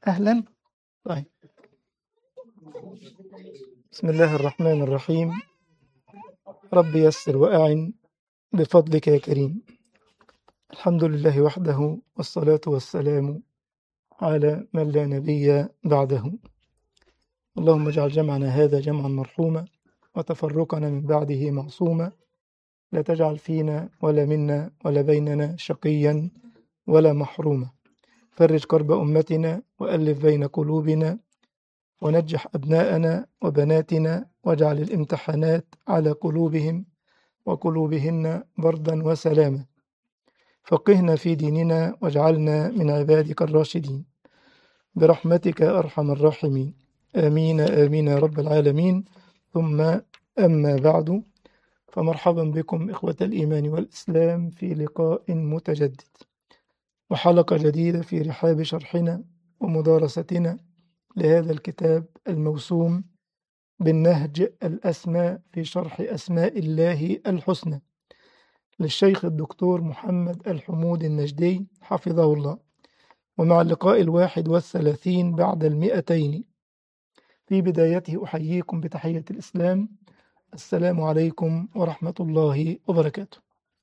أهلا طيب بسم الله الرحمن الرحيم رب يسر وأعن بفضلك يا كريم الحمد لله وحده والصلاة والسلام على من لا نبي بعده اللهم اجعل جمعنا هذا جمعا مرحوما وتفرقنا من بعده معصوما لا تجعل فينا ولا منا ولا بيننا شقيا ولا محروما فرج كرب أمتنا وألف بين قلوبنا ونجح أبناءنا وبناتنا واجعل الامتحانات على قلوبهم وقلوبهن بردا وسلاما فقهنا في ديننا واجعلنا من عبادك الراشدين برحمتك يا أرحم الراحمين آمين آمين يا رب العالمين ثم أما بعد فمرحبا بكم إخوة الإيمان والإسلام في لقاء متجدد وحلقة جديدة في رحاب شرحنا ومدارستنا لهذا الكتاب الموسوم بالنهج الأسمى في شرح أسماء الله الحسنى للشيخ الدكتور محمد الحمود النجدي حفظه الله ومع اللقاء الواحد والثلاثين بعد المئتين في بدايته أحييكم بتحية الإسلام السلام عليكم ورحمة الله وبركاته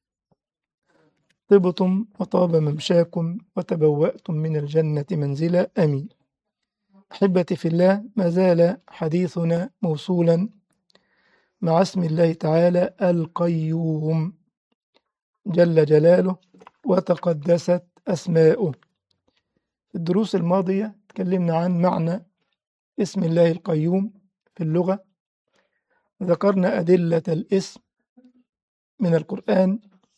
طبتم وطاب ممشاكم وتبوأتم من الجنة منزلا آمين أحبتي في الله ما زال حديثنا موصولا مع اسم الله تعالى القيوم جل جلاله وتقدست أسماؤه في الدروس الماضية تكلمنا عن معنى اسم الله القيوم في اللغة ذكرنا أدلة الاسم من القرآن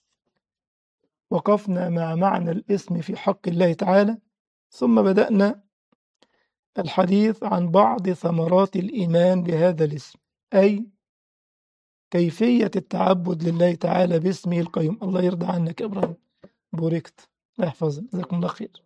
وقفنا مع معنى الاسم في حق الله تعالى ثم بدأنا الحديث عن بعض ثمرات الإيمان بهذا الاسم أي كيفية التعبد لله تعالى باسمه القيوم الله يرضى عنك يا إبراهيم بوركت الله يحفظك جزاكم الله خير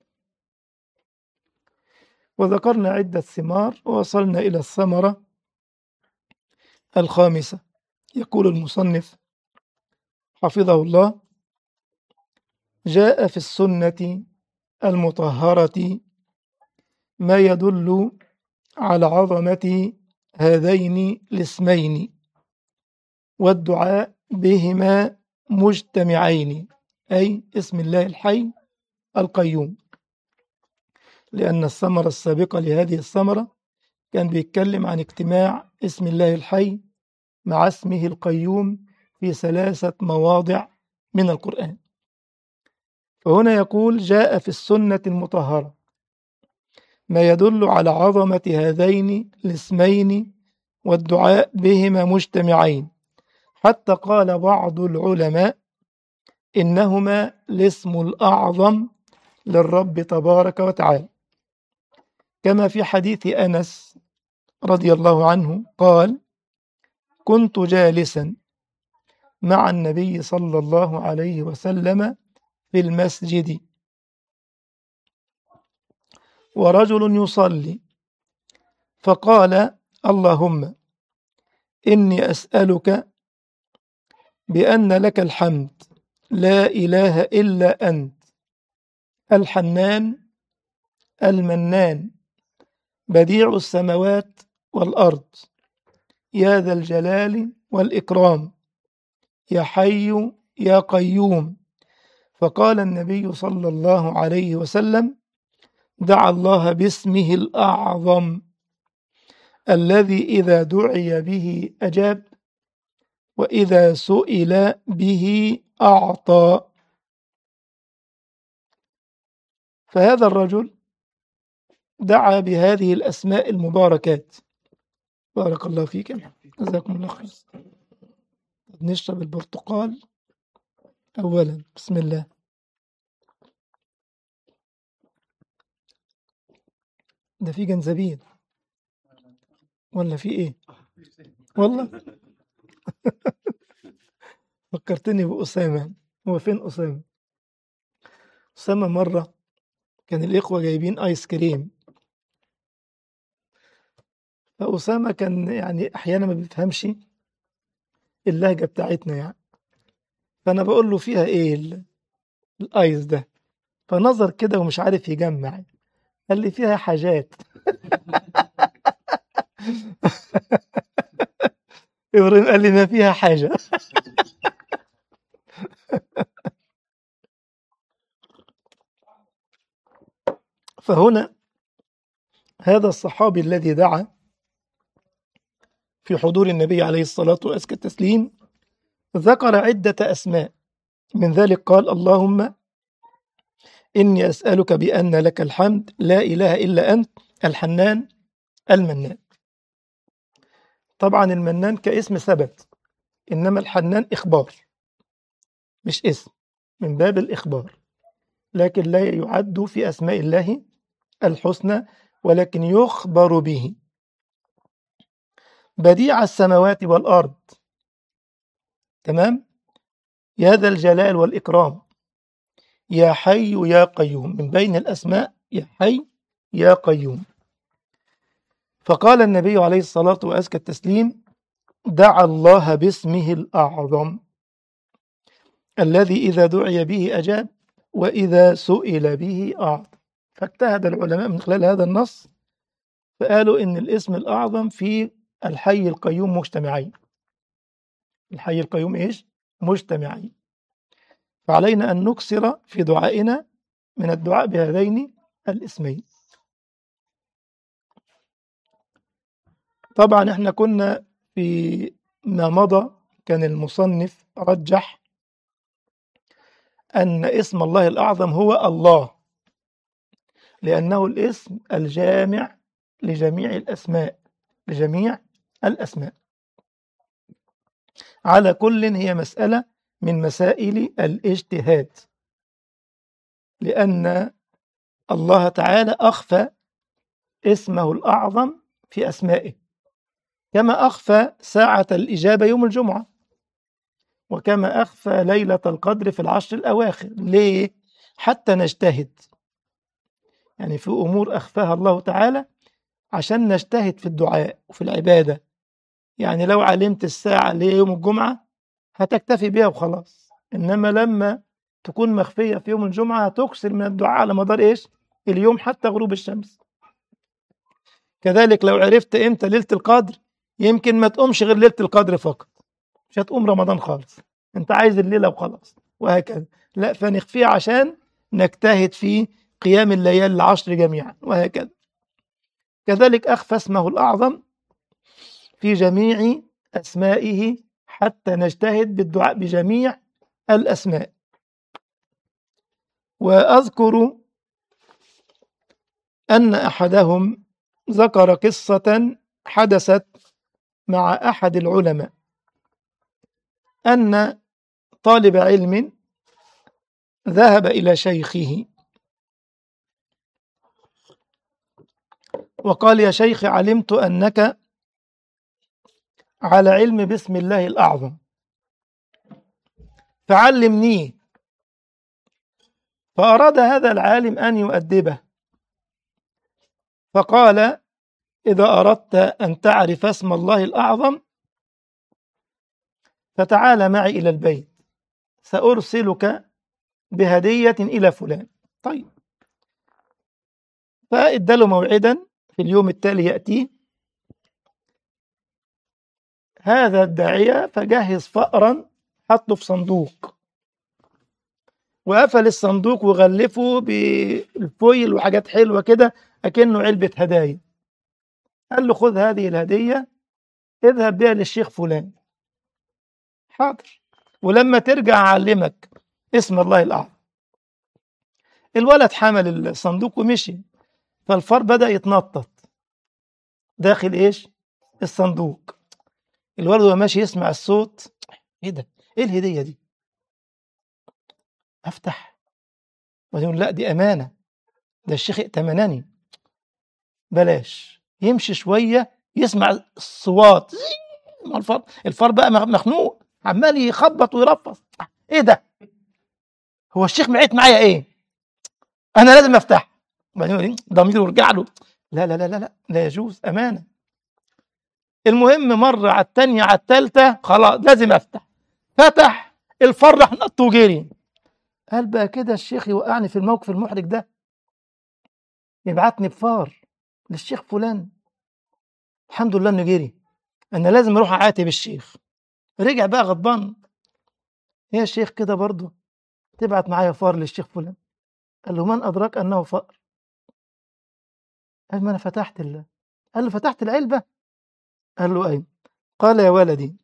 وذكرنا عدة ثمار ووصلنا إلى الثمرة الخامسة يقول المصنف حفظه الله جاء في السنة المطهرة ما يدل على عظمة هذين الاسمين والدعاء بهما مجتمعين أي اسم الله الحي القيوم لأن الثمرة السابقة لهذه الثمرة كان بيتكلم عن اجتماع اسم الله الحي مع اسمه القيوم في ثلاثة مواضع من القرآن فهنا يقول جاء في السنة المطهرة ما يدل على عظمة هذين الاسمين والدعاء بهما مجتمعين حتى قال بعض العلماء إنهما الاسم الأعظم للرب تبارك وتعالى كما في حديث أنس رضي الله عنه قال كنت جالسا مع النبي صلى الله عليه وسلم في المسجد ورجل يصلي فقال اللهم إني أسألك بأن لك الحمد لا إله إلا أنت الحنان المنان بديع السماوات والأرض يا ذا الجلال والإكرام يا حي يا قيوم فقال النبي صلى الله عليه وسلم دعا الله باسمه الأعظم الذي إذا دعي به أجاب وإذا سئل به أعطى فهذا الرجل دعا بهذه الأسماء المباركات بارك الله فيك جزاكم الله خير نشرب البرتقال أولا بسم الله ده في جنزبيل ولا في ايه والله فكرتني بأسامة هو فين أسامة أسامة مرة كان الإخوة جايبين آيس كريم فأسامة كان يعني أحيانا ما بيفهمش اللهجة بتاعتنا يعني فأنا بقول له فيها إيه ال- الآيس ده فنظر كده ومش عارف يجمع قال لي فيها حاجات إبراهيم قال لي ما فيها حاجة فهنا هذا الصحابي الذي دعا في حضور النبي عليه الصلاة وأزكى التسليم ذكر عدة أسماء من ذلك قال اللهم إني أسألك بأن لك الحمد لا إله إلا أنت الحنان المنان طبعا المنان كاسم ثبت إنما الحنان إخبار مش اسم من باب الإخبار لكن لا يعد في أسماء الله الحسنى ولكن يخبر به بديع السماوات والأرض تمام يا ذا الجلال والإكرام يا حي يا قيوم من بين الأسماء يا حي يا قيوم فقال النبي عليه الصلاة وأزكى التسليم دعا الله باسمه الأعظم الذي إذا دعي به أجاب وإذا سئل به أعظم فاجتهد العلماء من خلال هذا النص فقالوا إن الاسم الأعظم في الحي القيوم مجتمعين الحي القيوم إيش؟ مجتمعين فعلينا أن نكسر في دعائنا من الدعاء بهذين الاسمين طبعا احنا كنا في ما مضى كان المصنف رجح أن اسم الله الأعظم هو الله لأنه الاسم الجامع لجميع الأسماء لجميع الأسماء على كل هي مسألة من مسائل الاجتهاد لأن الله تعالى أخفى اسمه الأعظم في أسمائه كما أخفى ساعة الإجابة يوم الجمعة وكما أخفى ليلة القدر في العشر الأواخر ليه؟ حتى نجتهد يعني في أمور أخفاها الله تعالى عشان نجتهد في الدعاء وفي العبادة يعني لو علمت الساعة اللي هي يوم الجمعة هتكتفي بها وخلاص إنما لما تكون مخفية في يوم الجمعة هتكسر من الدعاء على مدار إيش اليوم حتى غروب الشمس كذلك لو عرفت إمتى ليلة القدر يمكن ما تقومش غير ليلة القدر فقط مش هتقوم رمضان خالص انت عايز الليلة وخلاص وهكذا لا فنخفيها عشان نجتهد في قيام الليالي العشر جميعا وهكذا كذلك أخفى اسمه الأعظم في جميع أسمائه حتى نجتهد بالدعاء بجميع الأسماء وأذكر أن أحدهم ذكر قصة حدثت مع أحد العلماء أن طالب علم ذهب إلى شيخه وقال يا شيخ علمت أنك على علم باسم الله الأعظم فعلمني فأراد هذا العالم أن يؤدبه فقال إذا أردت أن تعرف اسم الله الأعظم فتعال معي إلى البيت سأرسلك بهدية إلى فلان طيب فإدى موعدا في اليوم التالي يأتيه هذا الداعية فجهز فأرا حطه في صندوق وقفل الصندوق وغلفه بالفويل وحاجات حلوة كده أكنه علبة هدايا قال له خذ هذه الهدية اذهب بها للشيخ فلان حاضر ولما ترجع أعلمك اسم الله الأعظم الولد حمل الصندوق ومشي فالفار بدأ يتنطط داخل ايش الصندوق الولد وهو ماشي يسمع الصوت ايه ده ايه الهدية دي افتح ويقول لا دي امانة ده الشيخ ائتمنني بلاش يمشي شوية يسمع الصوات الفار الفار بقى مخنوق عمال يخبط ويرفص ايه ده هو الشيخ معيت معايا ايه انا لازم افتح بعدين ضميره يرجع له لا لا لا لا لا لا يجوز امانه المهم مرة على التانية على التالتة خلاص لازم افتح فتح الفرح نط وجري قال بقى كده الشيخ يوقعني في الموقف المحرج ده يبعتني بفار للشيخ فلان الحمد لله انه جري انا لازم اروح اعاتب الشيخ رجع بقى غضبان يا شيخ كده برضه تبعت معايا فار للشيخ فلان قال له من ادراك انه فأر قال ما انا فتحت الله قال له فتحت العلبه قال له ايوه قال يا ولدي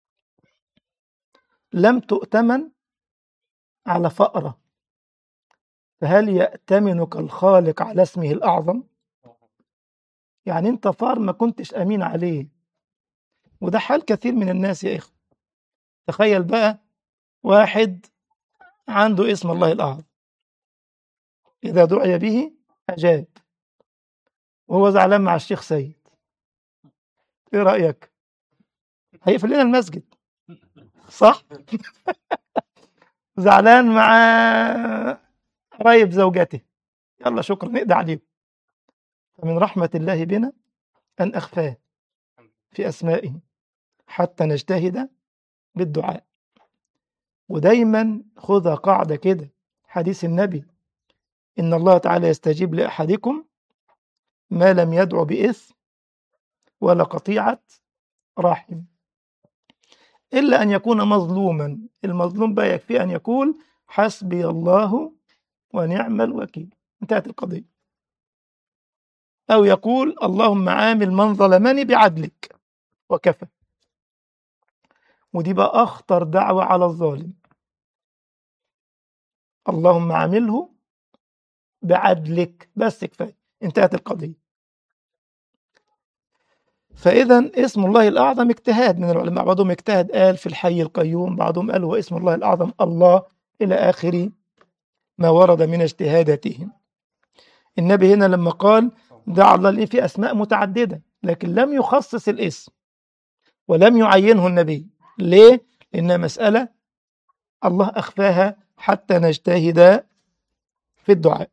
لم تؤتمن على فأرة فهل يأتمنك الخالق على اسمه الأعظم يعني أنت فار ما كنتش أمين عليه وده حال كثير من الناس يا إخوة تخيل بقى واحد عنده اسم الله الأعظم إذا دعي به أجاب وهو زعلان مع الشيخ سيد إيه رأيك؟ هيقفل لنا المسجد صح؟ زعلان مع قرايب زوجته يلا شكرا نقضي عليهم فمن رحمة الله بنا أن أخفاه في أسمائه حتى نجتهد بالدعاء ودايما خذها قاعدة كده حديث النبي إن الله تعالى يستجيب لأحدكم ما لم يدعو بإثم ولا قطيعة رحم إلا أن يكون مظلوما المظلوم بقى يكفي أن يقول حسبي الله ونعم الوكيل انتهت القضية أو يقول اللهم عامل من ظلمني بعدلك وكفى ودي بقى أخطر دعوة على الظالم اللهم عامله بعدلك بس كفاية انتهت القضية فإذا اسم الله الأعظم اجتهاد من العلماء بعضهم اجتهد قال في الحي القيوم بعضهم قال هو اسم الله الأعظم الله إلى آخر ما ورد من اجتهاداتهم النبي هنا لما قال دعا الله ليه في أسماء متعددة لكن لم يخصص الاسم ولم يعينه النبي ليه؟ لأنها مسألة الله أخفاها حتى نجتهد في الدعاء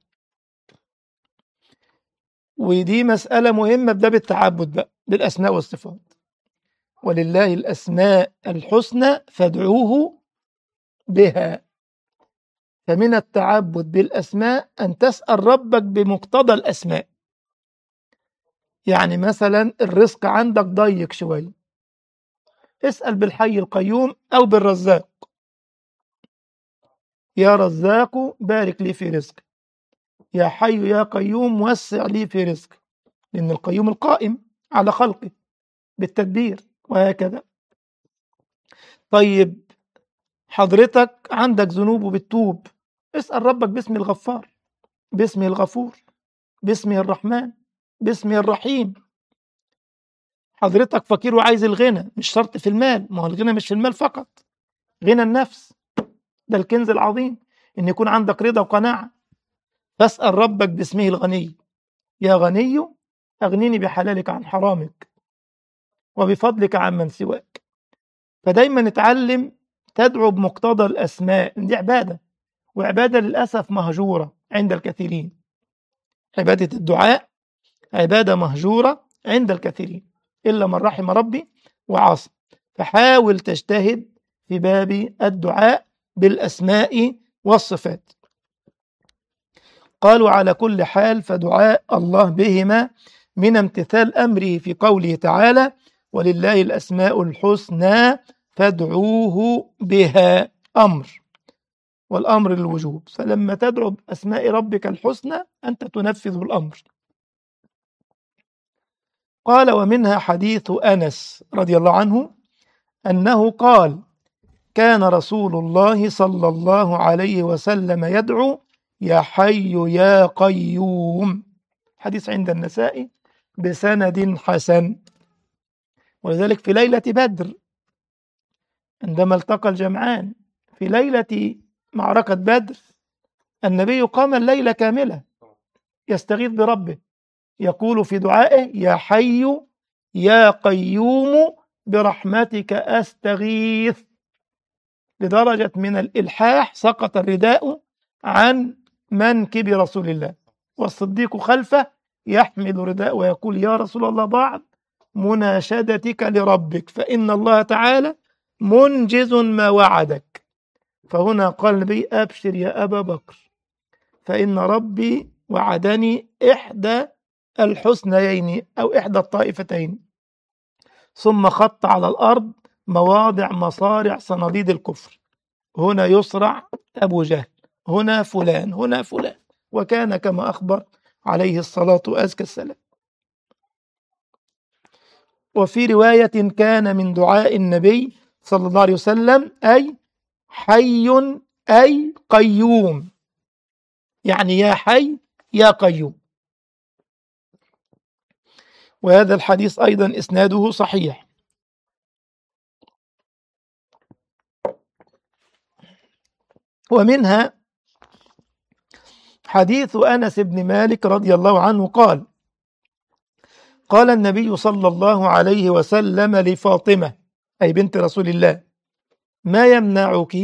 ودي مسألة مهمة بباب التعبد بقى بالأسماء والصفات ولله الأسماء الحسنى فادعوه بها فمن التعبد بالأسماء أن تسأل ربك بمقتضى الأسماء يعني مثلا الرزق عندك ضيق شوية اسأل بالحي القيوم أو بالرزاق يا رزاق بارك لي في رزقي يا حي يا قيوم وسع لي في رزقي لأن القيوم القائم على خلقه بالتدبير وهكذا طيب حضرتك عندك ذنوب وبتتوب اسأل ربك باسم الغفار باسمه الغفور باسمه الرحمن باسمه الرحيم حضرتك فقير وعايز الغنى مش شرط في المال ما هو الغنى مش في المال فقط غنى النفس ده الكنز العظيم ان يكون عندك رضا وقناعة فاسأل ربك باسمه الغني يا غني أغنني بحلالك عن حرامك وبفضلك عمن سواك فدايما نتعلم تدعو بمقتضى الأسماء دي عبادة وعبادة للأسف مهجورة عند الكثيرين عبادة الدعاء عبادة مهجورة عند الكثيرين إلا من رحم ربي وعاصم فحاول تجتهد في باب الدعاء بالأسماء والصفات قالوا على كل حال فدعاء الله بهما من امتثال أمره في قوله تعالى ولله الأسماء الحسنى فادعوه بها أمر والأمر للوجوب فلما تدعو بأسماء ربك الحسنى أنت تنفذ الأمر قال ومنها حديث أنس رضي الله عنه أنه قال كان رسول الله صلى الله عليه وسلم يدعو يا حي يا قيوم حديث عند النساء بسند حسن ولذلك في ليلة بدر عندما التقى الجمعان في ليلة معركة بدر النبي قام الليلة كاملة يستغيث بربه يقول في دعائه يا حي يا قيوم برحمتك أستغيث لدرجة من الإلحاح سقط الرداء عن منكب رسول الله والصديق خلفه يحمل رداء ويقول يا رسول الله بعد مناشدتك لربك فإن الله تعالى منجز ما وعدك فهنا قال النبي أبشر يا أبا بكر فإن ربي وعدني إحدى الحسنيين أو إحدى الطائفتين ثم خط على الأرض مواضع مصارع صناديد الكفر هنا يصرع أبو جهل هنا فلان هنا فلان وكان كما أخبر عليه الصلاة وأزكى السلام وفي رواية كان من دعاء النبي صلى الله عليه وسلم أي حي أي قيوم يعني يا حي يا قيوم وهذا الحديث أيضا إسناده صحيح ومنها حديث أنس بن مالك رضي الله عنه قال قال النبي صلى الله عليه وسلم لفاطمة أي بنت رسول الله ما يمنعك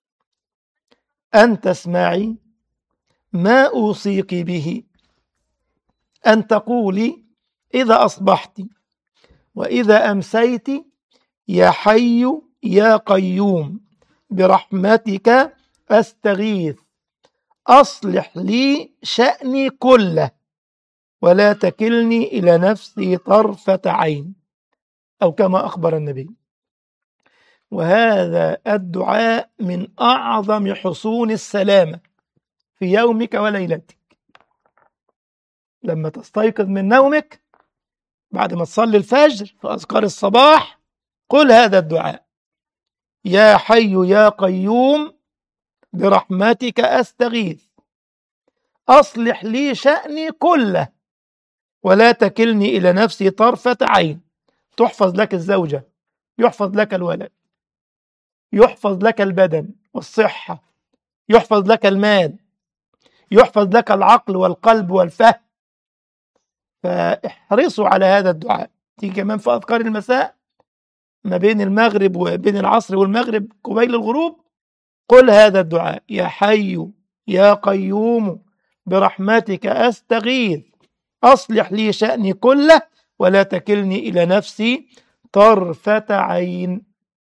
أن تسمعي ما أوصيك به أن تقولي إذا أصبحت وإذا أمسيت يا حي يا قيوم برحمتك أستغيث أصلح لي شأني كله ولا تكلني إلى نفسي طرفة عين أو كما أخبر النبي وهذا الدعاء من أعظم حصون السلامة في يومك وليلتك لما تستيقظ من نومك بعد ما تصلي الفجر في أذكار الصباح قل هذا الدعاء يا حي يا قيوم برحمتك أستغيث أصلح لي شأني كله ولا تكلني إلى نفسي طرفة عين تحفظ لك الزوجة يحفظ لك الولد يحفظ لك البدن والصحة يحفظ لك المال يحفظ لك العقل والقلب والفهم فاحرصوا على هذا الدعاء تيجي كمان في أذكار المساء ما بين المغرب وبين العصر والمغرب قبيل الغروب قل هذا الدعاء يا حي يا قيوم برحمتك أستغيث أصلح لي شأني كله ولا تكلني إلى نفسي طرفة عين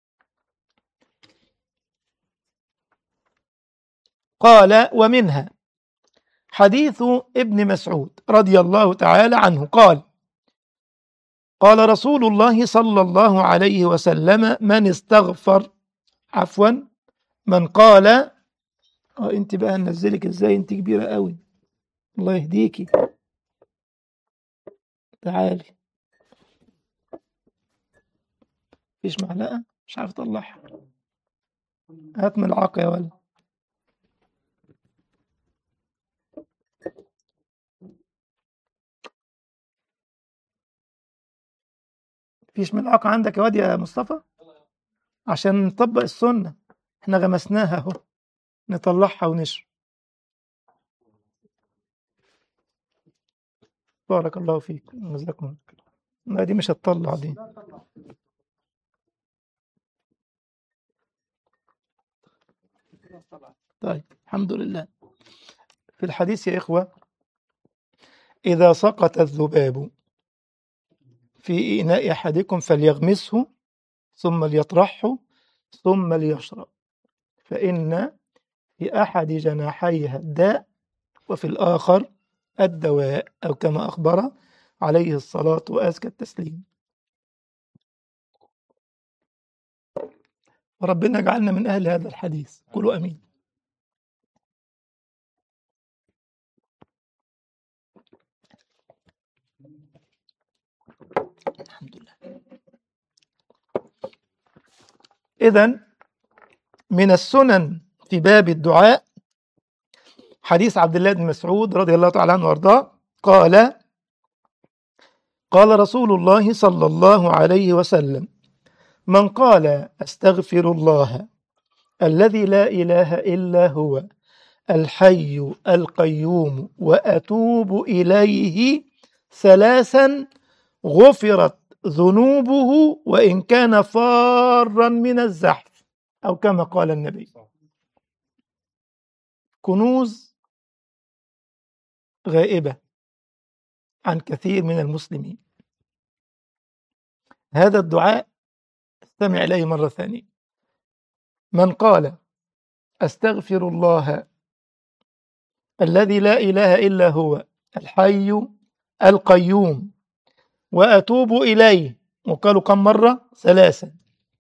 قال ومنها حديث ابن مسعود رضي الله تعالى عنه قال قال رسول الله صلى الله عليه وسلم من استغفر عفوا من قال اه انت بقى ننزلك ازاي انت كبيرة قوي الله يهديكي تعالي فيش معلقة مش عارف اطلعها هات ملعقة يا ولد فيش ملعقة عندك يا واد يا مصطفى عشان نطبق السنة احنا غمسناها اهو نطلعها ونشرب بارك الله فيك جزاكم الله خير. لا دي مش هتطلع دي طيب الحمد لله في الحديث يا إخوة إذا سقط الذباب في إناء أحدكم فليغمسه ثم ليطرحه ثم ليشرب فإن في أحد جناحيها الداء وفي الآخر الدواء أو كما أخبر عليه الصلاة وأزكى التسليم وربنا يجعلنا من أهل هذا الحديث قولوا أمين الحمد لله إذا من السنن في باب الدعاء حديث عبد الله بن مسعود رضي الله تعالى عنه وارضاه قال قال رسول الله صلى الله عليه وسلم من قال استغفر الله الذي لا اله الا هو الحي القيوم واتوب اليه ثلاثا غفرت ذنوبه وان كان فارا من الزحف او كما قال النبي كنوز غائبة عن كثير من المسلمين هذا الدعاء استمع إليه مرة ثانية من قال أستغفر الله الذي لا إله إلا هو الحي القيوم وأتوب إليه وقالوا كم مرة ثلاثا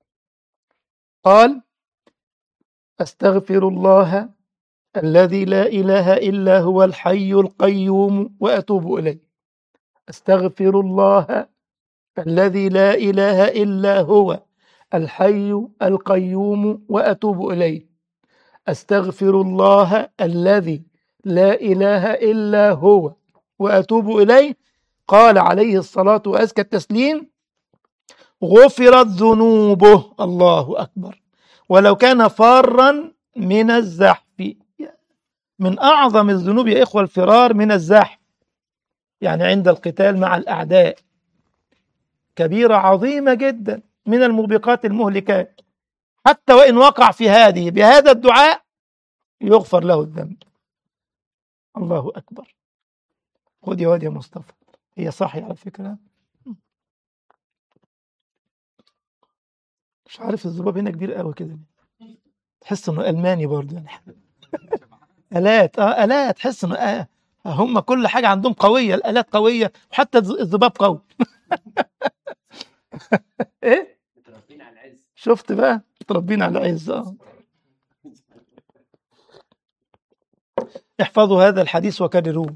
قال أستغفر الله الذي لا إله إلا هو الحي القيوم وأتوب إليه أستغفر الله الذي لا إله إلا هو الحي القيوم وأتوب إليه أستغفر الله الذي لا إله إلا هو وأتوب إليه قال عليه الصلاة وأزكى التسليم غفرت ذنوبه الله أكبر ولو كان فارا من الزحف من أعظم الذنوب يا إخوة الفرار من الزحف يعني عند القتال مع الأعداء كبيرة عظيمة جدا من الموبقات المهلكات حتى وإن وقع في هذه بهذا الدعاء يغفر له الذنب الله أكبر خد يا واد يا مصطفى هي صحي على فكرة مش عارف الذباب هنا كبير قوي كده تحس انه الماني برضه يعني الات اه الات تحس انه آه هم كل حاجه عندهم قويه الالات قويه وحتى الذباب قوي ايه متربين على العز شفت بقى متربين على العز اه احفظوا هذا الحديث وكرروه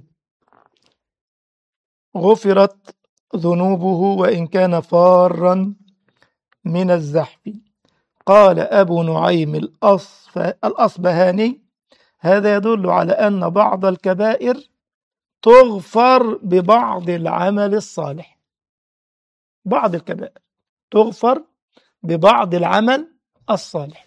غفرت ذنوبه وإن كان فارا من الزحف قال أبو نعيم الأصف الأصبهاني هذا يدل على أن بعض الكبائر تغفر ببعض العمل الصالح بعض الكبائر تغفر ببعض العمل الصالح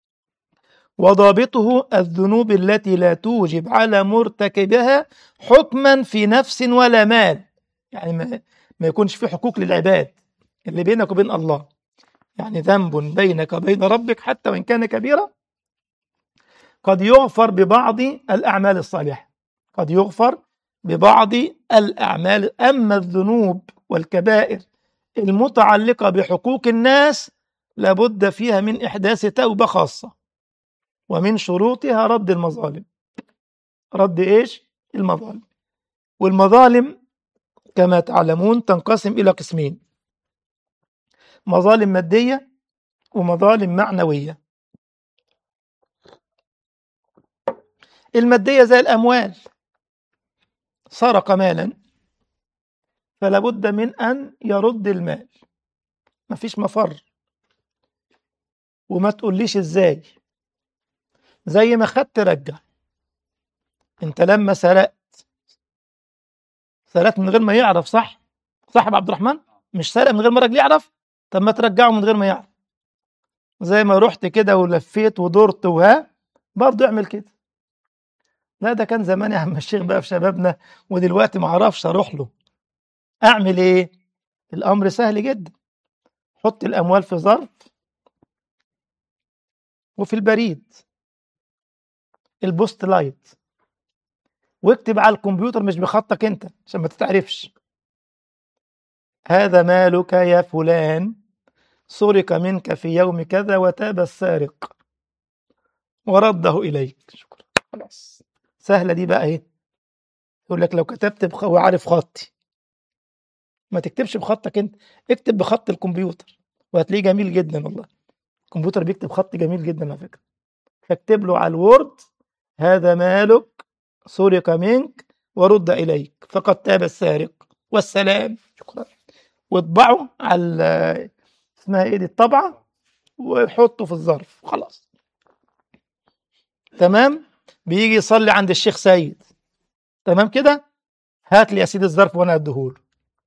وضابطه الذنوب التي لا توجب على مرتكبها حكما في نفس ولا مال يعني ما, ما يكونش في حقوق للعباد اللي بينك وبين الله يعني ذنب بينك وبين ربك حتى وإن كان كبيرا قد يغفر ببعض الأعمال الصالحة قد يغفر ببعض الأعمال أما الذنوب والكبائر المتعلقة بحقوق الناس لابد فيها من إحداث توبة خاصة ومن شروطها رد المظالم رد إيش؟ المظالم والمظالم كما تعلمون تنقسم إلى قسمين مظالم مادية ومظالم معنوية المادية زي الأموال سرق مالا فلا بد من أن يرد المال مفيش مفر وما تقوليش ازاي زي ما خدت رجع انت لما سرقت سرقت من غير ما يعرف صح صاحب عبد الرحمن مش سرق من غير ما الراجل يعرف طب ما ترجعه من غير ما يعرف زي ما رحت كده ولفيت ودرت وها برضه اعمل كده لا ده كان زمان يا عم الشيخ بقى في شبابنا ودلوقتي ما اعرفش اروح له اعمل ايه الامر سهل جدا حط الاموال في ظرف وفي البريد البوست لايت واكتب على الكمبيوتر مش بخطك انت عشان ما تتعرفش هذا مالك يا فلان سرق منك في يوم كذا وتاب السارق ورده إليك شكرا خلاص سهلة دي بقى ايه يقول لك لو كتبت بخ... وعارف خطي ما تكتبش بخطك انت اكتب بخط الكمبيوتر وهتلاقيه جميل جدا والله الكمبيوتر بيكتب خط جميل جدا على فكرة فاكتب له على الوورد هذا مالك سرق منك ورد إليك فقد تاب السارق والسلام شكرا واطبعه على اسمها ايه دي الطبعة وحطه في الظرف خلاص تمام بيجي يصلي عند الشيخ سيد تمام كده هات لي يا سيدي الظرف وانا اديهوله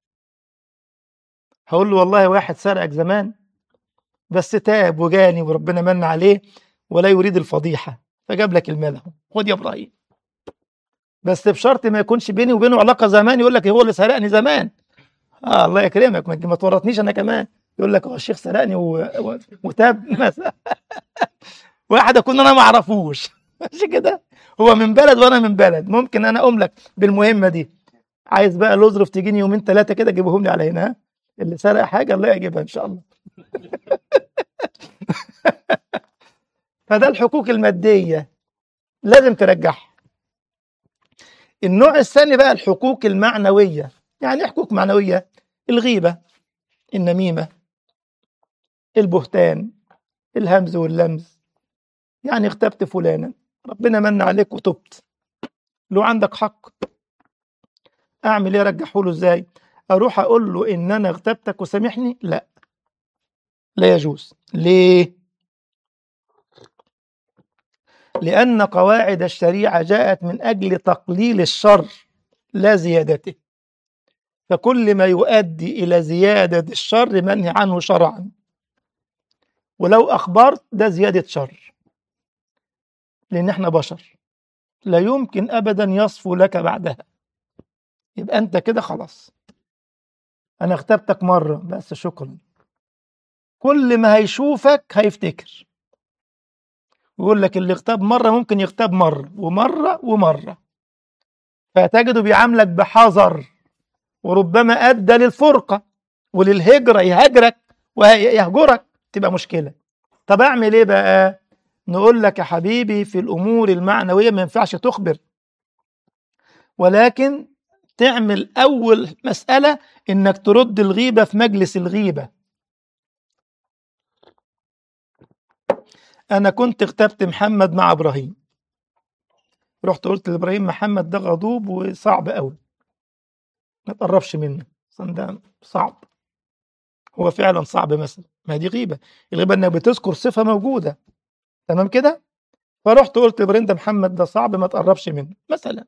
هقول له والله واحد سرقك زمان بس تاب وجاني وربنا من عليه ولا يريد الفضيحة فجاب لك المال اهو خد يا ابراهيم بس بشرط ما يكونش بيني وبينه علاقة زمان يقول لك هو اللي سرقني زمان اه الله يكرمك ما ما تورطنيش انا كمان يقول لك هو الشيخ سرقني و... و... وتاب مثلا واحد اكون انا ما اعرفوش ماشي كده هو من بلد وانا من بلد ممكن انا اقوم لك بالمهمه دي عايز بقى الاظرف تجيني يومين ثلاثه كده جيبهم لي على هنا ها؟ اللي سرق حاجه الله يجيبها ان شاء الله فده الحقوق الماديه لازم ترجعها النوع الثاني بقى الحقوق المعنوية يعني إيه حقوق معنوية الغيبة النميمة البهتان الهمز واللمز يعني اغتبت فلانا ربنا من عليك وتبت لو عندك حق اعمل ايه ارجحه له ازاي اروح اقول له ان انا اغتبتك وسامحني لا لا يجوز ليه لان قواعد الشريعه جاءت من اجل تقليل الشر لا زيادته فكل ما يؤدي الى زياده الشر منهي عنه شرعا ولو اخبرت ده زياده شر لان احنا بشر لا يمكن ابدا يصفو لك بعدها يبقى انت كده خلاص انا اغتبتك مره بس شكرا كل ما هيشوفك هيفتكر ويقول لك اللي اغتاب مره ممكن يغتاب مره ومره ومره فتجده بيعاملك بحذر وربما ادى للفرقه وللهجره يهاجرك ويهجرك تبقى مشكله طب اعمل ايه بقى نقول لك يا حبيبي في الامور المعنويه ما ينفعش تخبر ولكن تعمل اول مساله انك ترد الغيبه في مجلس الغيبه انا كنت اغتبت محمد مع ابراهيم رحت قلت لابراهيم محمد ده غضوب وصعب قوي ما تقربش منه أصلاً ده صعب هو فعلا صعب مثلا ما دي غيبه الغيبه انك بتذكر صفه موجوده تمام كده فرحت قلت لابراهيم ده محمد ده صعب ما تقربش منه مثلا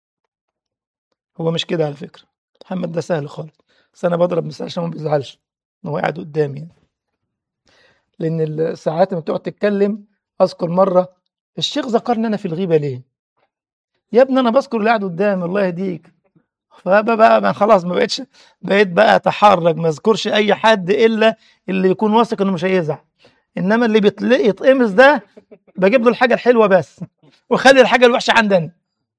هو مش كده على فكره محمد ده سهل خالص بس انا بضرب مثال عشان ما بيزعلش ان هو قاعد قدامي يعني. لان الساعات لما بتقعد تتكلم اذكر مره الشيخ ذكرني انا في الغيبه ليه يا ابني انا بذكر اللي قاعد قدامي الله يهديك فبقى بقى ما خلاص ما بقتش بقيت بقى اتحرج ما اذكرش اي حد الا اللي يكون واثق انه مش هيزعل انما اللي بيتلاقي يتقمص ده بجيب له الحاجه الحلوه بس واخلي الحاجه الوحشه عندنا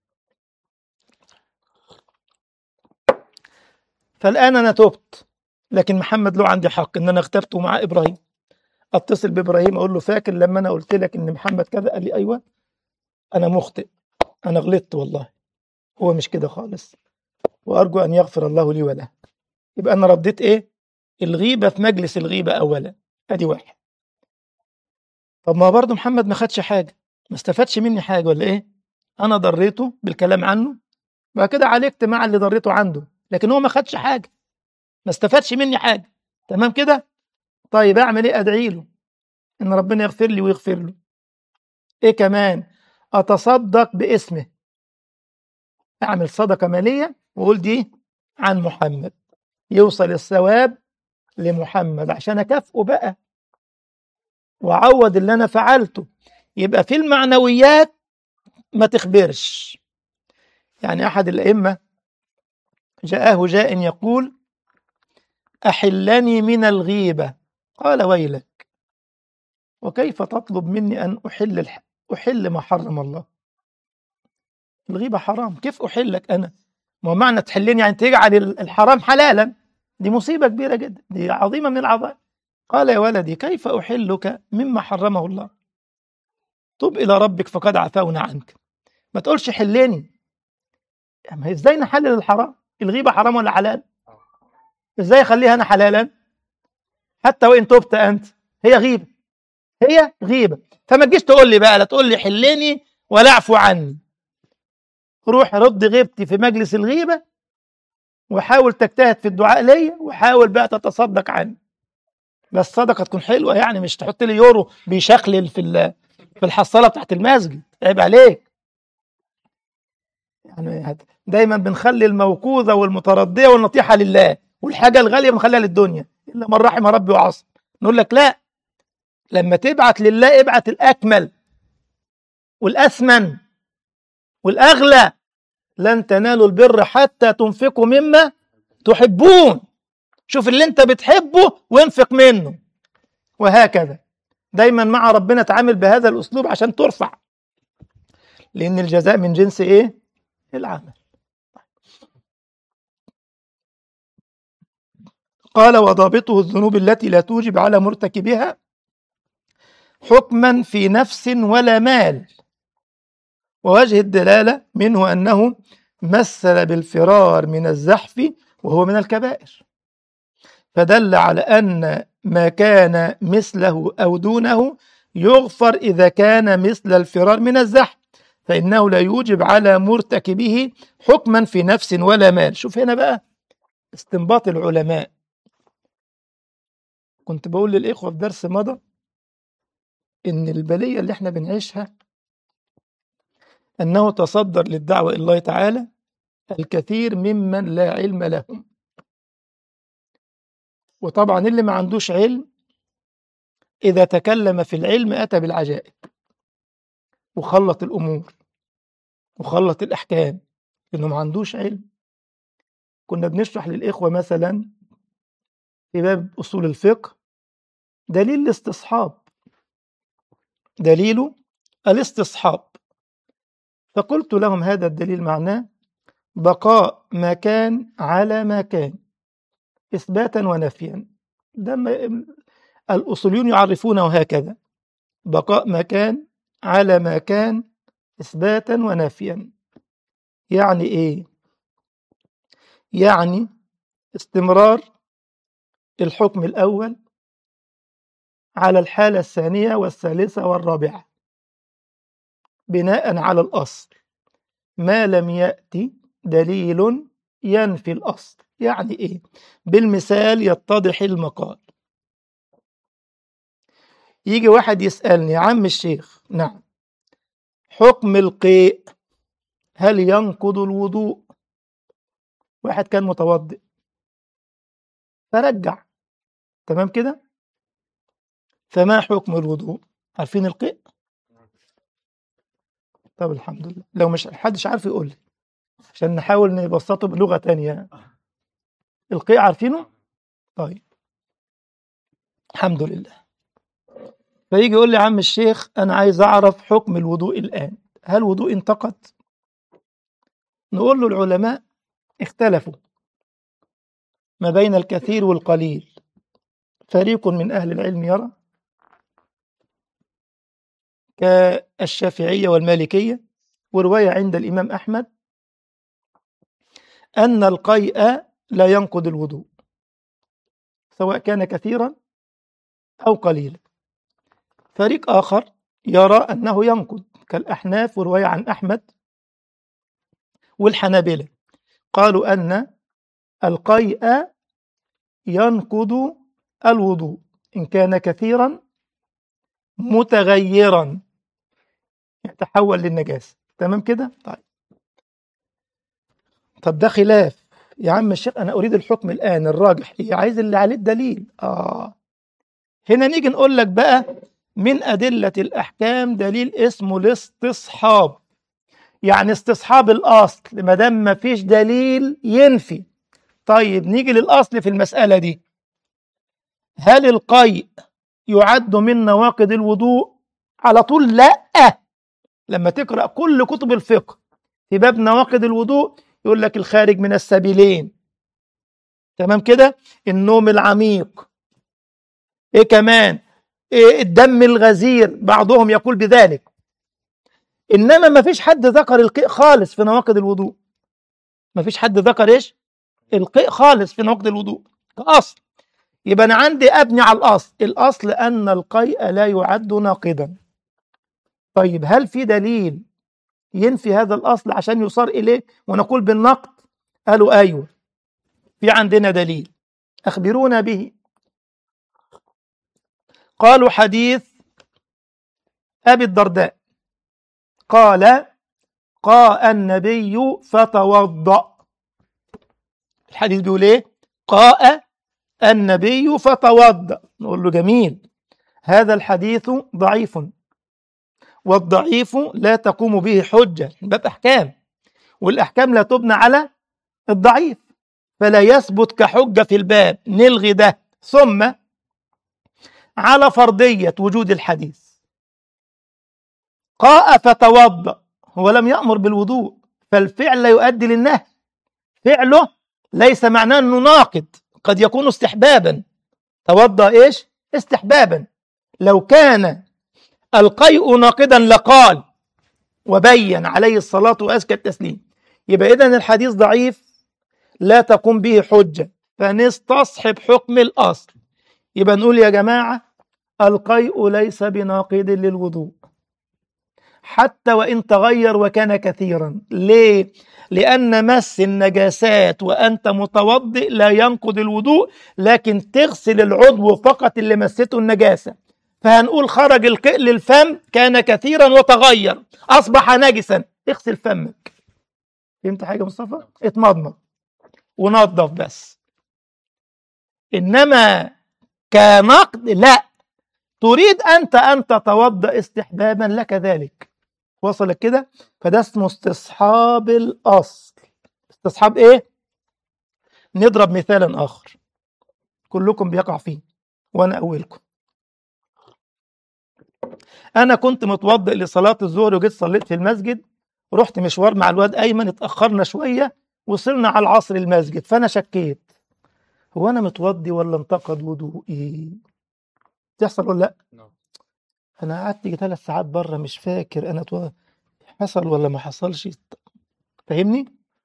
فالان انا تبت لكن محمد له عندي حق ان انا اغتبته مع ابراهيم اتصل بابراهيم اقول له فاكر لما انا قلت لك ان محمد كذا قال لي ايوه انا مخطئ انا غلطت والله هو مش كده خالص وارجو ان يغفر الله لي وله يبقى انا رديت ايه الغيبه في مجلس الغيبه اولا ادي واحد طب ما برضه محمد ما خدش حاجه ما استفادش مني حاجه ولا ايه انا ضريته بالكلام عنه بعد كده عالجت مع اللي ضريته عنده لكن هو ما خدش حاجه ما استفادش مني حاجه تمام كده طيب اعمل ايه ادعي له ان ربنا يغفر لي ويغفر له ايه كمان اتصدق باسمه اعمل صدقه ماليه واقول دي عن محمد يوصل الثواب لمحمد عشان اكافئه بقى وعوض اللي انا فعلته يبقى في المعنويات ما تخبرش يعني احد الائمه جاءه جاء يقول احلني من الغيبه قال ويلك وكيف تطلب مني ان احل الح... احل ما حرم الله الغيبه حرام كيف احلك انا ما هو معنى تحلني يعني تجعل الحرام حلالا دي مصيبه كبيره جدا دي عظيمه من العظائم قال يا ولدي كيف احلك مما حرمه الله تب الى ربك فقد عفونا عنك ما تقولش حلني ما ازاي نحلل الحرام الغيبه حرام ولا حلال ازاي اخليها انا حلالا حتى وان تبت انت هي غيبه هي غيبه فما تجيش تقول لي بقى لا تقول لي حلني ولا اعفو عني روح رد غيبتي في مجلس الغيبه وحاول تجتهد في الدعاء ليا وحاول بقى تتصدق عني بس الصدقه تكون حلوه يعني مش تحط لي يورو بيشخلل في في الحصاله بتاعت المسجد عيب عليك يعني دايما بنخلي الموقوذه والمترديه والنطيحه لله والحاجه الغاليه بنخليها للدنيا الا من رحم ربي وعصم نقول لك لا لما تبعت لله ابعت الاكمل والاثمن والاغلى لن تنالوا البر حتى تنفقوا مما تحبون شوف اللي انت بتحبه وانفق منه وهكذا دايما مع ربنا تعامل بهذا الاسلوب عشان ترفع لان الجزاء من جنس ايه العمل قال وضابطه الذنوب التي لا توجب على مرتكبها حكما في نفس ولا مال ووجه الدلالة منه أنه مثل بالفرار من الزحف وهو من الكبائر فدل على أن ما كان مثله أو دونه يغفر إذا كان مثل الفرار من الزحف فإنه لا يوجب على مرتكبه حكما في نفس ولا مال شوف هنا بقى استنباط العلماء كنت بقول للإخوة في درس مضى إن البلية اللي احنا بنعيشها أنه تصدر للدعوة إلى الله تعالى الكثير ممن لا علم لهم وطبعا اللي ما عندوش علم إذا تكلم في العلم أتى بالعجائب وخلط الأمور وخلط الأحكام لأنه ما عندوش علم كنا بنشرح للإخوة مثلا في باب أصول الفقه دليل الاستصحاب دليل الاستصحاب فقلت لهم هذا الدليل معناه بقاء ما كان على ما كان إثباتا ونفيا ده ما الأصوليون يعرفونه هكذا بقاء ما كان على ما كان إثباتا ونفيا يعني إيه؟ يعني استمرار الحكم الأول على الحالة الثانية والثالثة والرابعة بناء على الأصل ما لم يأتي دليل ينفي الأصل يعني إيه؟ بالمثال يتضح المقال يجي واحد يسألني يا عم الشيخ نعم حكم القيء هل ينقض الوضوء واحد كان متوضئ فرجع تمام كده فما حكم الوضوء عارفين القيء طب الحمد لله لو مش حدش عارف يقول لي عشان نحاول نبسطه بلغة تانية القيء عارفينه طيب الحمد لله فيجي يقول لي يا عم الشيخ أنا عايز أعرف حكم الوضوء الآن هل الوضوء انتقد نقول له العلماء اختلفوا ما بين الكثير والقليل فريق من أهل العلم يرى كالشافعية والمالكية ورواية عند الإمام أحمد أن القيء لا ينقض الوضوء سواء كان كثيرا أو قليلا فريق آخر يرى أنه ينقض كالأحناف ورواية عن أحمد والحنابلة قالوا أن القيء ينقض الوضوء إن كان كثيرا متغيرا يتحول للنجاسة تمام كده طيب طب ده خلاف يا عم الشيخ أنا أريد الحكم الآن الراجح إيه عايز اللي عليه الدليل آه هنا نيجي نقول لك بقى من أدلة الأحكام دليل اسمه الاستصحاب يعني استصحاب الأصل ما دام ما فيش دليل ينفي طيب نيجي للأصل في المسألة دي هل القيء يعد من نواقض الوضوء على طول لا لما تقرأ كل كتب الفقه في باب نواقض الوضوء يقول لك الخارج من السبيلين تمام كده النوم العميق ايه كمان إيه الدم الغزير بعضهم يقول بذلك انما ما فيش حد ذكر القيء خالص في نواقض الوضوء ما فيش حد ذكر ايش القيء خالص في نواقض الوضوء كاصل يبقى انا عندي ابني على الاصل الاصل ان القيء لا يعد ناقضا طيب هل في دليل ينفي هذا الاصل عشان يصار اليه ونقول بالنقد قالوا ايوه في عندنا دليل اخبرونا به قالوا حديث ابي الدرداء قال قاء النبي فتوضأ الحديث بيقول ايه قاء النبي فتوضأ نقول له جميل هذا الحديث ضعيف والضعيف لا تقوم به حجة باب أحكام والأحكام لا تبنى على الضعيف فلا يثبت كحجة في الباب نلغي ده ثم على فرضية وجود الحديث قاء فتوضأ هو لم يأمر بالوضوء فالفعل لا يؤدي للنهي فعله ليس معناه أنه ناقض قد يكون استحبابا توضأ إيش استحبابا لو كان القيء ناقضا لقال وبين عليه الصلاة وأزكى التسليم يبقى إذا الحديث ضعيف لا تقوم به حجة فنستصحب حكم الأصل يبقى نقول يا جماعة القيء ليس بناقض للوضوء حتى وإن تغير وكان كثيرا ليه؟ لأن مس النجاسات وأنت متوضئ لا ينقض الوضوء لكن تغسل العضو فقط اللي مسته النجاسة فهنقول خرج القيء للفم كان كثيرا وتغير أصبح نجسا اغسل فمك فهمت حاجة مصطفى؟ اتمضمض ونظف بس إنما كنقد لا تريد أنت أن تتوضأ استحبابا لك ذلك وصلك كده فده اسمه استصحاب الأصل استصحاب إيه نضرب مثالا آخر كلكم بيقع فيه وأنا أولكم أنا كنت متوضئ لصلاة الظهر وجيت صليت في المسجد رحت مشوار مع الواد أيمن اتأخرنا شوية وصلنا على العصر المسجد فأنا شكيت هو أنا متوضي ولا انتقد وضوئي تحصل ولا لأ نعم. أنا قعدت يجي ثلاث ساعات بره مش فاكر أنا تو... حصل ولا ما حصلش فاهمني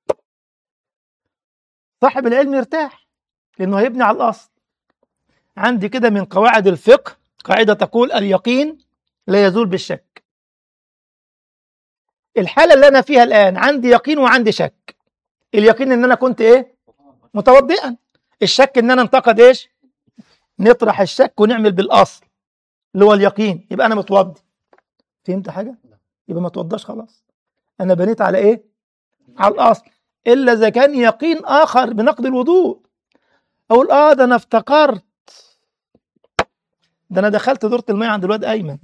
صاحب العلم يرتاح لأنه هيبني على الأصل عندي كده من قواعد الفقه قاعدة تقول اليقين لا يزول بالشك الحالة اللي أنا فيها الآن عندي يقين وعندي شك اليقين إن أنا كنت إيه متوضئا الشك إن أنا انتقد إيش نطرح الشك ونعمل بالأصل اللي هو اليقين يبقى أنا متوضي فهمت حاجة يبقى ما توضاش خلاص أنا بنيت على إيه على الأصل إلا إذا كان يقين آخر بنقد الوضوء أقول آه ده أنا افتكرت ده أنا دخلت دورة المية عند الواد أيمن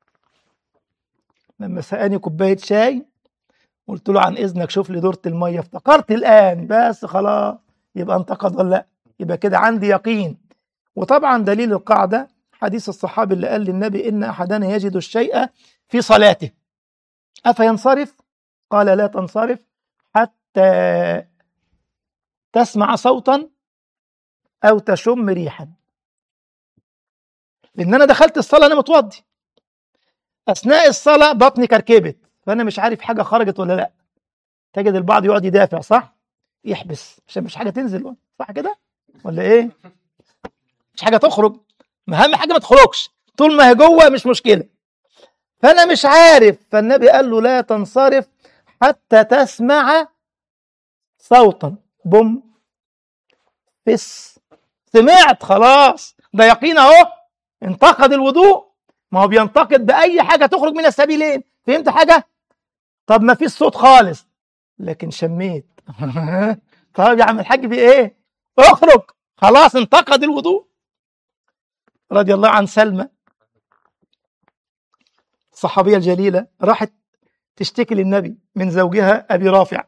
لما سقاني كوباية شاي قلت له عن إذنك شوف لي دورة المية افتكرت الآن بس خلاص يبقى انتقد ولا لأ يبقى كده عندي يقين وطبعا دليل القاعدة حديث الصحابي اللي قال للنبي إن أحدنا يجد الشيء في صلاته أفينصرف قال لا تنصرف حتى تسمع صوتا أو تشم ريحا لأن أنا دخلت الصلاة أنا متوضي أثناء الصلاة بطني كركبت فأنا مش عارف حاجة خرجت ولا لأ تجد البعض يقعد يدافع صح؟ يحبس عشان مش حاجة تنزل صح كده؟ ولا إيه؟ مش حاجة تخرج أهم حاجة ما تخرجش طول ما هي جوه مش مشكلة فأنا مش عارف فالنبي قال له لا تنصرف حتى تسمع صوتا بم فس سمعت خلاص ده يقين اهو انتقد الوضوء ما هو بينتقد بأي حاجة تخرج من السبيلين فهمت حاجة؟ طب ما فيش صوت خالص لكن شميت طب يا عم الحاج في ايه؟ اخرج خلاص انتقد الوضوء رضي الله عن سلمى الصحابية الجليلة راحت تشتكي للنبي من زوجها أبي رافع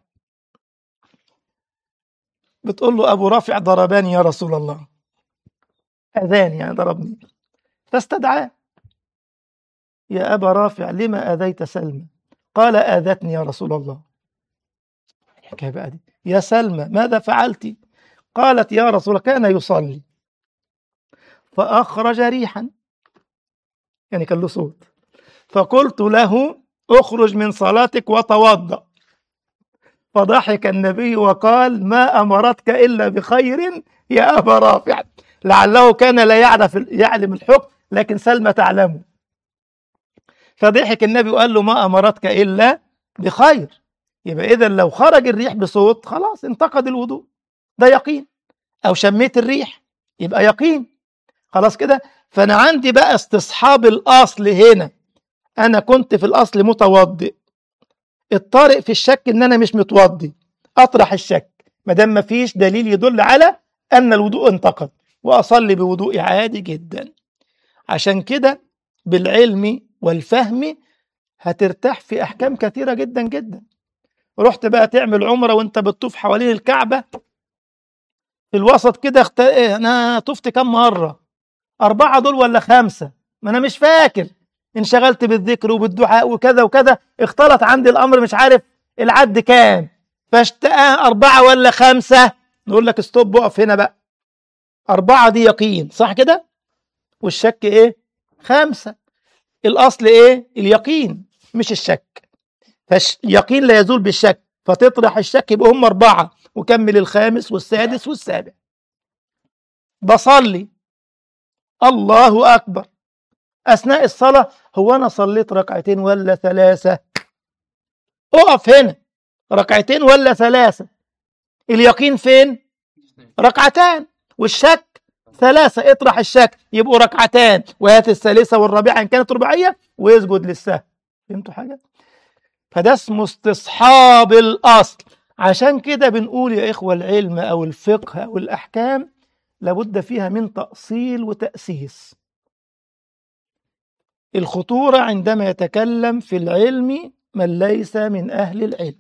بتقول له أبو رافع ضرباني يا رسول الله أذاني يعني ضربني فاستدعاه يا أبا رافع لما أذيت سلمى قال آذتني يا رسول الله الحكاية بقى دي يا سلمى ماذا فعلت قالت يا رسول كان يصلي فأخرج ريحا يعني كان له صوت فقلت له اخرج من صلاتك وتوضأ فضحك النبي وقال ما أمرتك إلا بخير يا أبا رافع لعله كان لا يعرف يعلم الحكم لكن سلمى تعلمه فضحك النبي وقال له ما أمرتك إلا بخير يبقى إذا لو خرج الريح بصوت خلاص انتقد الوضوء ده يقين أو شميت الريح يبقى يقين خلاص كده فأنا عندي بقى استصحاب الأصل هنا أنا كنت في الأصل متوضئ الطارئ في الشك إن أنا مش متوضي أطرح الشك ما دام مفيش دليل يدل على أن الوضوء انتقد وأصلي بوضوء عادي جدا عشان كده بالعلم والفهم هترتاح في أحكام كثيرة جدا جدا رحت بقى تعمل عمرة وانت بتطوف حوالين الكعبة في الوسط كده اخت... إيه أنا طفت كم مرة أربعة دول ولا خمسة ما أنا مش فاكر انشغلت بالذكر وبالدعاء وكذا وكذا اختلط عندي الأمر مش عارف العد كام فاشتقى أربعة ولا خمسة نقول لك ستوب وقف هنا بقى أربعة دي يقين صح كده والشك إيه خمسة الأصل إيه اليقين مش الشك فاليقين لا يزول بالشك فتطرح الشك يبقى هم أربعة وكمل الخامس والسادس والسابع بصلي الله أكبر أثناء الصلاة هو أنا صليت ركعتين ولا ثلاثة أقف هنا ركعتين ولا ثلاثة اليقين فين ركعتان والشك ثلاثة اطرح الشك يبقوا ركعتان وهات الثالثة والرابعة إن كانت رباعية ويسجد للسهو فهمتوا حاجة؟ فده اسمه استصحاب الأصل عشان كده بنقول يا إخوة العلم أو الفقه أو الأحكام لابد فيها من تأصيل وتأسيس الخطورة عندما يتكلم في العلم من ليس من أهل العلم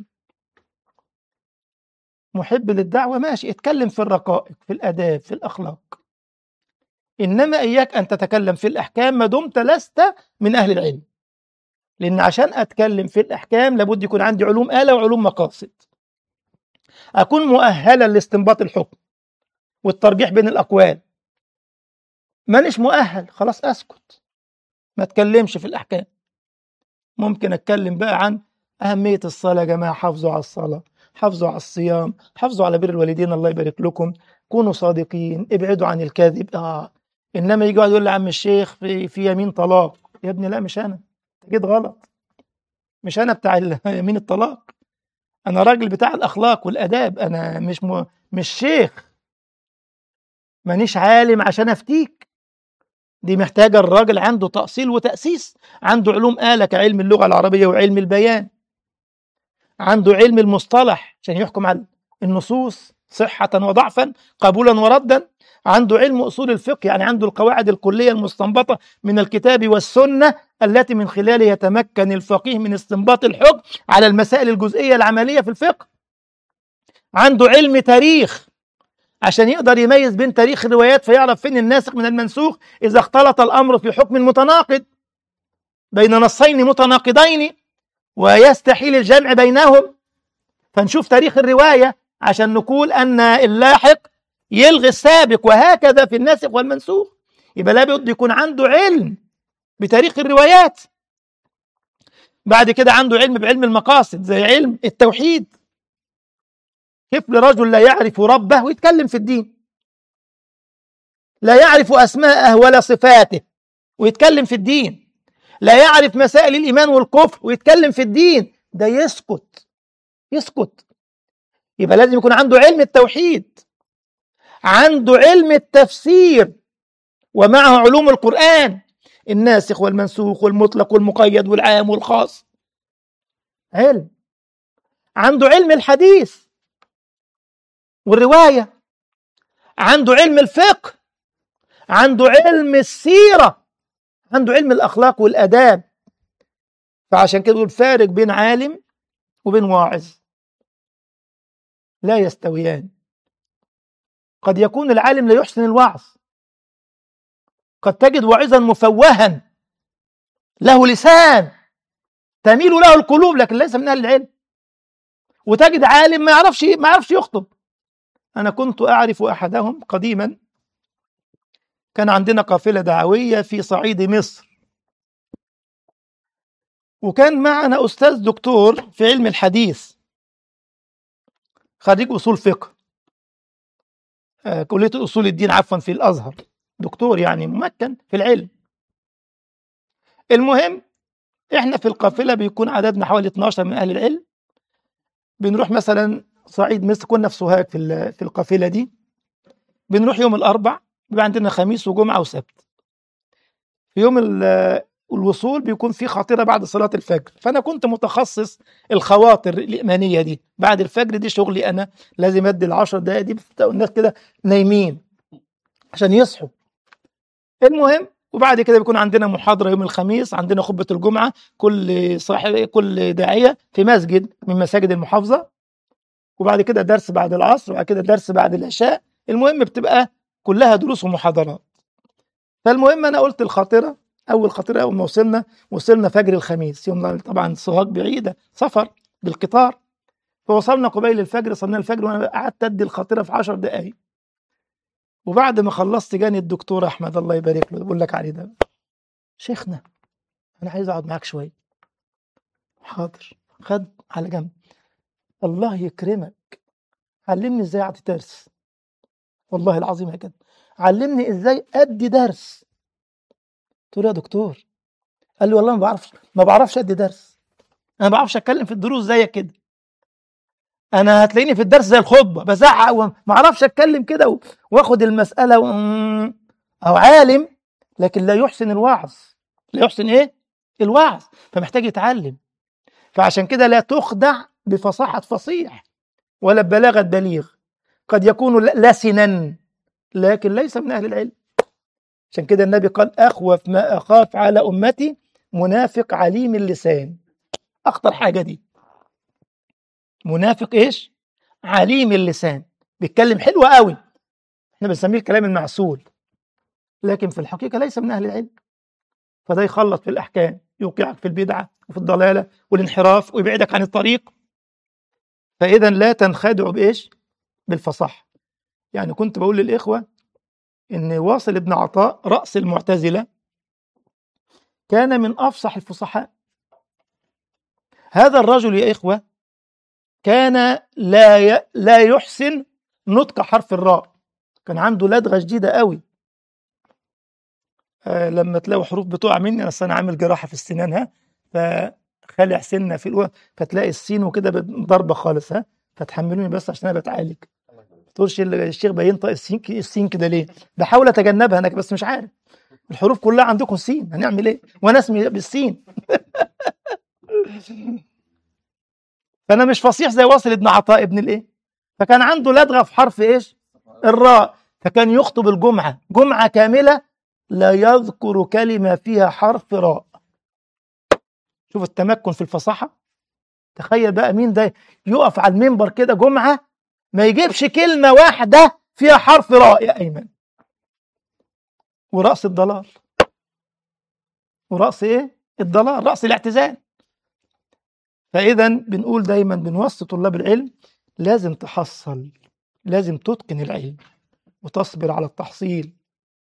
محب للدعوة ماشي اتكلم في الرقائق في الآداب في الأخلاق إنما إياك أن تتكلم في الأحكام ما دمت لست من أهل العلم لأن عشان أتكلم في الأحكام لابد يكون عندي علوم آلة وعلوم مقاصد أكون مؤهلا لاستنباط الحكم والترجيح بين الأقوال مانيش مؤهل خلاص أسكت ما أتكلمش في الأحكام ممكن أتكلم بقى عن أهمية الصلاة يا جماعة حافظوا على الصلاة حافظوا على الصيام حافظوا على بر الوالدين الله يبارك لكم كونوا صادقين ابعدوا عن الكذب آه إنما يجي واحد يقول لي عم الشيخ في, في يمين طلاق يا ابني لا مش أنا جيت غلط مش أنا بتاع يمين الطلاق أنا راجل بتاع الأخلاق والآداب أنا مش م... مش شيخ مانيش عالم عشان أفتيك دي محتاجة الراجل عنده تأصيل وتأسيس عنده علوم آلة كعلم اللغة العربية وعلم البيان عنده علم المصطلح عشان يحكم على النصوص صحة وضعفا قبولا وردا عنده علم أصول الفقه يعني عنده القواعد الكلية المستنبطة من الكتاب والسنة التي من خلالها يتمكن الفقيه من استنباط الحكم على المسائل الجزئية العملية في الفقه عنده علم تاريخ عشان يقدر يميز بين تاريخ الروايات فيعرف فين الناسخ من المنسوخ إذا اختلط الأمر في حكم متناقض بين نصين متناقضين ويستحيل الجمع بينهم فنشوف تاريخ الرواية عشان نقول أن اللاحق يلغي السابق وهكذا في الناسخ والمنسوخ يبقى لابد يكون عنده علم بتاريخ الروايات بعد كده عنده علم بعلم المقاصد زي علم التوحيد كيف لرجل لا يعرف ربه ويتكلم في الدين لا يعرف أسماءه ولا صفاته ويتكلم في الدين لا يعرف مسائل الإيمان والكفر ويتكلم في الدين ده يسكت يسكت يبقى لازم يكون عنده علم التوحيد عنده علم التفسير ومعه علوم القرآن الناسخ والمنسوخ والمطلق والمقيد والعام والخاص علم عنده علم الحديث والرواية عنده علم الفقه عنده علم السيرة عنده علم الأخلاق والآداب فعشان كده يقول فارق بين عالم وبين واعظ لا يستويان قد يكون العالم لا يحسن الوعظ قد تجد واعظا مفوها له لسان تميل له القلوب لكن ليس من اهل العلم وتجد عالم ما يعرفش ما يعرفش يخطب انا كنت اعرف احدهم قديما كان عندنا قافله دعويه في صعيد مصر وكان معنا استاذ دكتور في علم الحديث خريج اصول فقه آه، كليه اصول الدين عفوا في الازهر دكتور يعني ممكن في العلم المهم احنا في القافله بيكون عددنا حوالي 12 من اهل العلم بنروح مثلا صعيد مصر كنا في سوهاج في ال- في القافله دي بنروح يوم الاربع بيبقى عندنا خميس وجمعه وسبت في يوم ال- الوصول بيكون في خاطره بعد صلاه الفجر فانا كنت متخصص الخواطر الايمانيه دي بعد الفجر دي شغلي انا لازم ادي العشر دقائق دي بتبقى الناس كده نايمين عشان يصحوا المهم وبعد كده بيكون عندنا محاضره يوم الخميس عندنا خطبه الجمعه كل صاحب كل داعيه في مسجد من مساجد المحافظه وبعد كده درس بعد العصر وبعد كده درس بعد العشاء المهم بتبقى كلها دروس ومحاضرات فالمهم انا قلت الخاطره اول خاطره اول ما وصلنا وصلنا فجر الخميس يوم طبعا سوهاج بعيده سفر بالقطار فوصلنا قبيل الفجر صلينا الفجر وانا قعدت ادي الخاطره في 10 دقائق وبعد ما خلصت جاني الدكتور احمد الله يبارك له بقول لك عليه ده شيخنا انا عايز اقعد معاك شويه حاضر خد على جنب الله يكرمك علمني ازاي اعطي درس والله العظيم يا كده علمني ازاي ادي درس قلت له يا دكتور قال لي والله ما بعرفش ما بعرفش ادي درس انا ما بعرفش اتكلم في الدروس زيك كده انا هتلاقيني في الدرس زي الخطبه بزعق وما اعرفش اتكلم كده و- واخد المساله و... او عالم لكن لا يحسن الوعظ لا يحسن ايه الوعظ فمحتاج يتعلم فعشان كده لا تخدع بفصاحه فصيح ولا ببلاغه بليغ قد يكون ل- لسنا لكن ليس من اهل العلم عشان كده النبي قال اخوف ما اخاف على امتي منافق عليم اللسان اخطر حاجه دي منافق ايش عليم اللسان بيتكلم حلو قوي احنا بنسميه الكلام المعسول لكن في الحقيقه ليس من اهل العلم فده يخلط في الاحكام يوقعك في البدعه وفي الضلاله والانحراف ويبعدك عن الطريق فاذا لا تنخدعوا بايش بالفصاحه يعني كنت بقول للاخوه ان واصل ابن عطاء راس المعتزله كان من افصح الفصحاء هذا الرجل يا اخوه كان لا ي... لا يحسن نطق حرف الراء كان عنده لدغه شديده قوي آه لما تلاقوا حروف بتقع مني انا أصل انا عامل جراحه في السنان ها فخلع سنه في الأول فتلاقي السين وكده ضربه خالص ها فتحملوني بس عشان انا بتعالج ما تقولش ال- الشيخ بينطق السين ك- السين كده ليه بحاول اتجنبها انا بس مش عارف الحروف كلها عندكم سين هنعمل ايه وانا اسمي بالسين فانا مش فصيح زي واصل ابن عطاء ابن الايه فكان عنده لدغه في حرف ايش الراء فكان يخطب الجمعه جمعه كامله لا يذكر كلمه فيها حرف راء شوف التمكن في الفصاحه تخيل بقى مين ده يقف على المنبر كده جمعه ما يجيبش كلمه واحده فيها حرف راء يا ايمن ورأس الضلال ورأس ايه الضلال رأس الاعتزال فإذا بنقول دايما بنوصي طلاب العلم لازم تحصل لازم تتقن العلم وتصبر على التحصيل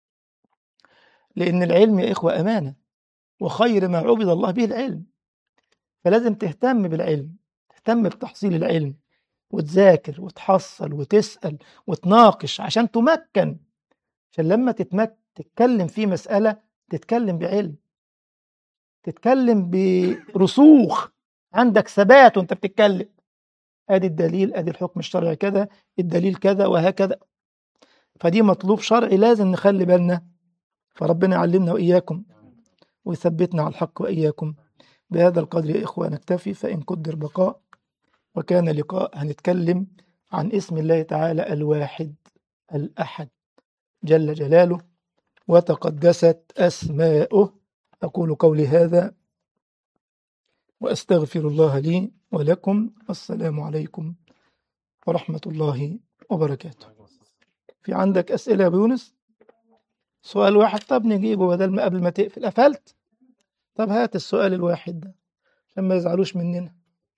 لأن العلم يا إخوة أمانة وخير ما عبد الله به العلم فلازم تهتم بالعلم تهتم بتحصيل العلم وتذاكر وتحصل وتسأل وتناقش عشان تمكن عشان لما تتمك تتكلم في مسألة تتكلم بعلم تتكلم برسوخ عندك ثبات وانت بتتكلم ادي الدليل ادي الحكم الشرعي كذا الدليل كذا وهكذا فدي مطلوب شرعي لازم نخلي بالنا فربنا يعلمنا واياكم ويثبتنا على الحق واياكم بهذا القدر يا اخوه نكتفي فان قدر بقاء وكان لقاء هنتكلم عن اسم الله تعالى الواحد الاحد جل جلاله وتقدست اسماؤه اقول قولي هذا واستغفر الله لي ولكم والسلام عليكم ورحمه الله وبركاته في عندك اسئله يا أبو يونس سؤال واحد طب نجيبه بدل ما قبل ما تقفل قفلت طب هات السؤال الواحد ده عشان ما يزعلوش مننا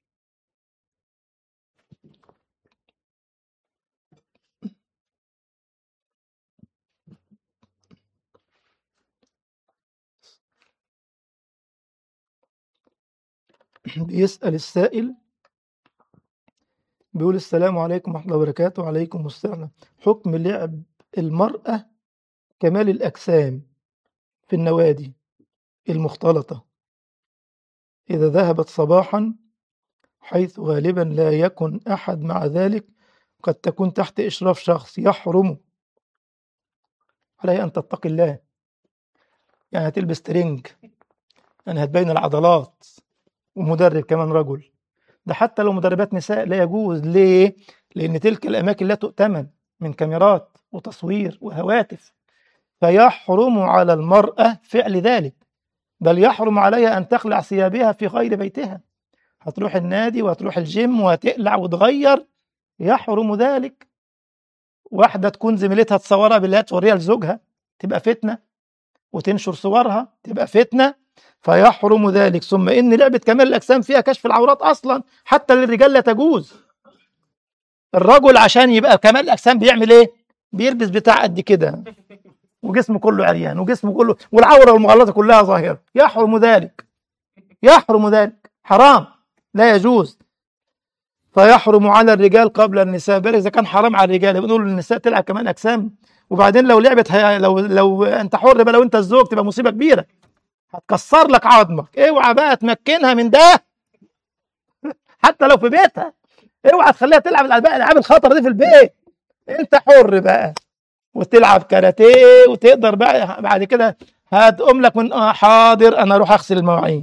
بيسأل السائل بيقول السلام عليكم ورحمة الله وبركاته وعليكم السلام حكم لعب المرأة كمال الأجسام في النوادي المختلطة إذا ذهبت صباحا حيث غالبا لا يكن أحد مع ذلك قد تكون تحت إشراف شخص يحرم عليها أن تتقي الله يعني هتلبس ترنج يعني هتبين العضلات ومدرب كمان رجل ده حتى لو مدربات نساء لا يجوز ليه؟ لأن تلك الأماكن لا تؤتمن من كاميرات وتصوير وهواتف فيحرم على المرأة فعل ذلك بل يحرم عليها أن تخلع ثيابها في غير بيتها هتروح النادي وهتروح الجيم وهتقلع وتغير يحرم ذلك واحدة تكون زميلتها تصورها بالله توريها لزوجها تبقى فتنة وتنشر صورها تبقى فتنة فيحرم ذلك ثم إن لعبة كمال الأجسام فيها كشف العورات أصلا حتى للرجال لا تجوز الرجل عشان يبقى كمال الأجسام بيعمل إيه؟ بيلبس بتاع قد كده وجسمه كله عريان وجسمه كله والعورة والمغلطة كلها ظاهرة يحرم ذلك يحرم ذلك حرام لا يجوز فيحرم على الرجال قبل النساء بالك اذا كان حرام على الرجال بنقول للنساء تلعب كمان اجسام وبعدين لو لعبت هي لو لو انت حر بقى لو انت الزوج تبقى مصيبه كبيره هتكسر لك عظمك اوعى بقى تمكنها من ده حتى لو في بيتها اوعى تخليها تلعب الالعاب الالعاب الخطره دي في البيت انت حر بقى وتلعب كاراتيه وتقدر بقى بعد كده هتقوم لك من آه حاضر انا اروح اغسل المواعين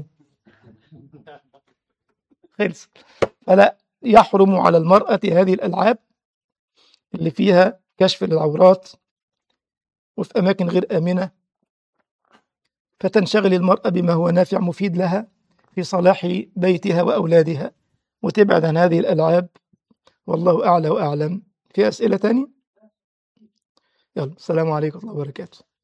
خلص فلا يحرم على المرأة هذه الألعاب اللي فيها كشف للعورات وفي أماكن غير آمنة فتنشغل المرأة بما هو نافع مفيد لها في صلاح بيتها وأولادها وتبعد عن هذه الألعاب والله أعلى وأعلم في أسئلة تانية يلا السلام عليكم ورحمة الله وبركاته